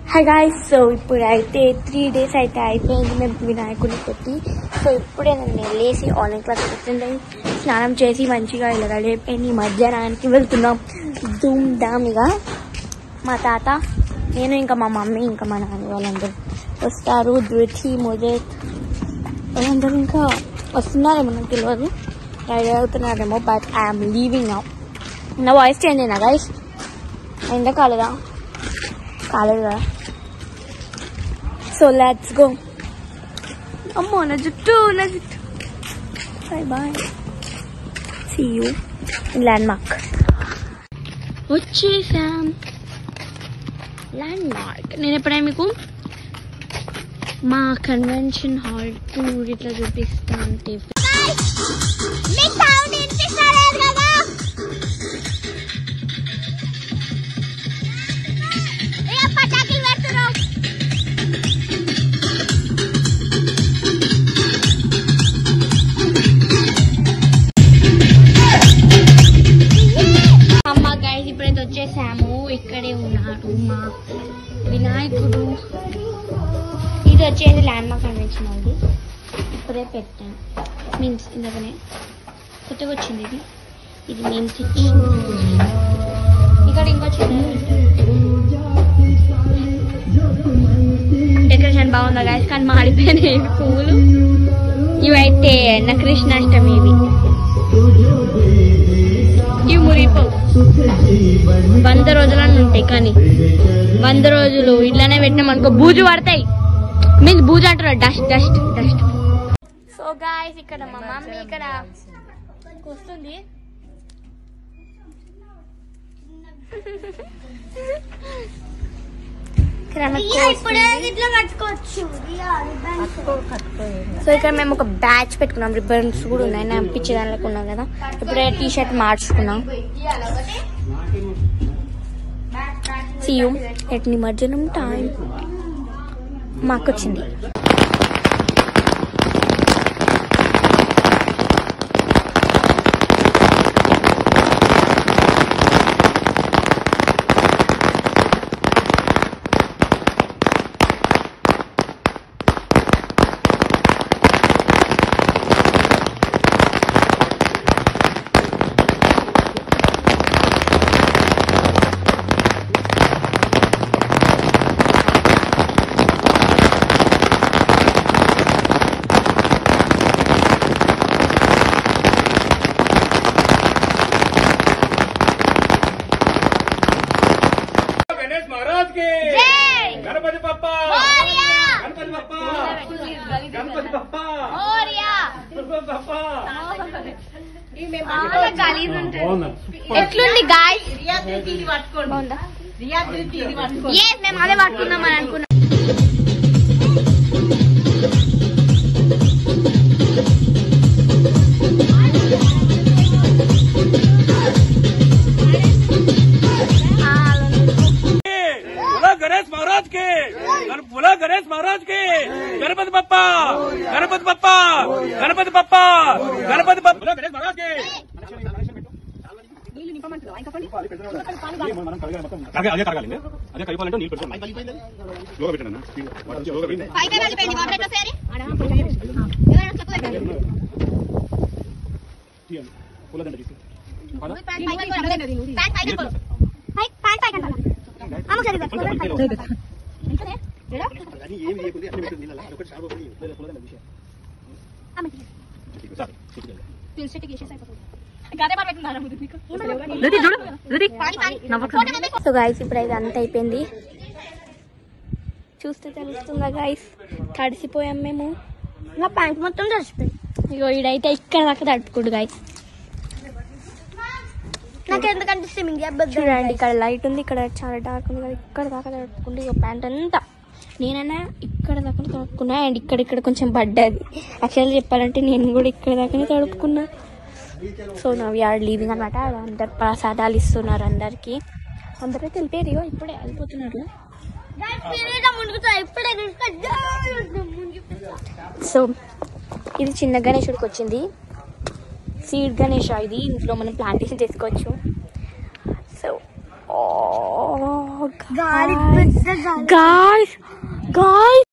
Hi guys so ఇప్పుడు అయితే three days అయితే అయిపోయింది మేము వినాయకుడిని పెట్టి సో ఇప్పుడే నేను లేచి ఆన్లైన్ క్లాస్ కూర్చుంటే స్నానం చేసి మంచిగా ఇలా రెడీ అయిపోయింది మధ్యాహ్నానికి వెళ్తున్నాం ధూమ్ ధామిగా మా తాత నేను ఇంకా మా మమ్మీ ఇంకా మా నాన్న వాళ్ళందరూ వస్తారు ధృతి ముదిత్ వాళ్ళందరూ ఇంకా వస్తున్నారేమో నాకు తెలియదు రెడీ అవుతున్నారేమో బట్ ఐఎమ్ లీవింగ్ నౌ నా వాయిస్ చేంజ్ అయినా గైస్ ఎండ కాలేదా కాలేదు కదా సో లెట్స్ గో అమ్మో నా జుట్టు నా జుట్టు bye bye see you in landmark వచ్చేసాం ల్యాండ్ మార్క్ నేను ఎప్పుడైనా మీకు మా కన్వెన్షన్ హాల్ టూర్ ఇట్లా చూపిస్తా అంటే అమ్మ గైస్ ఇప్పుడైతే వచ్చేసాము ఇక్కడే ఉన్నాడు మా వినాయకుడు ఇది వచ్చేసి ల్యాండ్ మార్క్ కన్వెన్షన్ అది ఇప్పుడే పెట్టాను మీన్స్ ఇందాకనే కొత్తగా వచ్చింది ఇది ఇది మేము సిటీ ఇక్కడ ఇంకో చిన్న డెకరేషన్ బాగుందా గాయస్ కానీ మాడిపోయినాయి ఇవి పువ్వులు ఇవైతే నా కృష్ణాష్టమి ఇవి ఇవి మురిగిపోవు వంద రోజులని ఉంటాయి కానీ వంద రోజులు ఇట్లానే పెట్టినాం అనుకో బూజు పడతాయి మీన్స్ బూజు అంటారు dust dust dust so guys ఇక్కడ మా మమ్మీ ఇక్కడ వస్తుంది ఇక్కడ ఆమె కోస్తుంది. సో ఇక్కడ మేము ఒక బ్యాచ్ పెట్టుకున్నాం రిబ్బన్స్ కూడా ఉన్నాయి నేను పిచ్చి దానిలోకి ఉన్నాం కదా ఇప్పుడే టీ షర్ట్ మార్చుకున్నాం సియు ఎట్ నిమజ్జనం టైం మాకు వచ్చింది गणेश महाराज के गणपति बप्पा गणपति बप्पा गणपति बप्पा गणपति बप्पा ఎట్లుంది గాయస్ బాగుందా Yes, మేము అదే పట్టుకున్నాం అని అనుకున్నాం बोला गणेश महाराज के गण- बोला गणेश महाराज के गणपति बप्पा गणपति बप्पा गणपति बप्पा गणपति बप्पा बोला गणेश महाराज के అదే అదే కడగాలి అదే కలిపాలంటే నీళ్ళు పెట్టుకోండి లోగా పెట్టండి అన్న. లోగా పెట్టండి తీయండి. పూలదండ తీసి అది ఏమి చేయకుండా అన్ని పెట్టండి నీళ్ళ ఒకటి షాప్ ఒకటి లేదా పూలదండ తీసి సార్ తీసుకెళ్ళండి. సో గాయస్ ఇప్పుడు అయితే అంత అయిపోయింది చూస్తే తెలుస్తుందా గాయస్ తడిసిపోయాం మేము నా ప్యాంట్ మొత్తం తడిసిపోయింది ఇగో ఈడైతే ఇక్కడ దాకా తడుపుకోడు గాయస్ నాకు ఎందుకంటే స్విమ్మింగ్ చూడండి ఇక్కడ లైట్ ఉంది ఇక్కడ చాలా డార్క్ ఉంది కదా ఇక్కడ దాకా తడుపుకుంటే ఇక ప్యాంట్ అంతా నేనైనా ఇక్కడ దాకా తడుపుకున్నా అండ్ ఇక్కడ ఇక్కడ కొంచెం పడ్డది యాక్చువల్లీ చెప్పాలంటే నేను కూడా ఇక్కడ దాకానే తడుపుకున్నా సో నా వీఆర్ లీవింగ్ అనమాట అందరు ప్రసాదాలు ఇస్తున్నారు అందరికి అందరైతే వెళ్ళిపోయారు ఇగో ఇప్పుడే వెళ్ళిపోతున్నారు సో ఇది చిన్న గణేశుడికి వచ్చింది సీడ్ గణేష్ ఇది ఇంట్లో మనం ప్లాంటేషన్ చేసుకోవచ్చు సో గాలి గాలి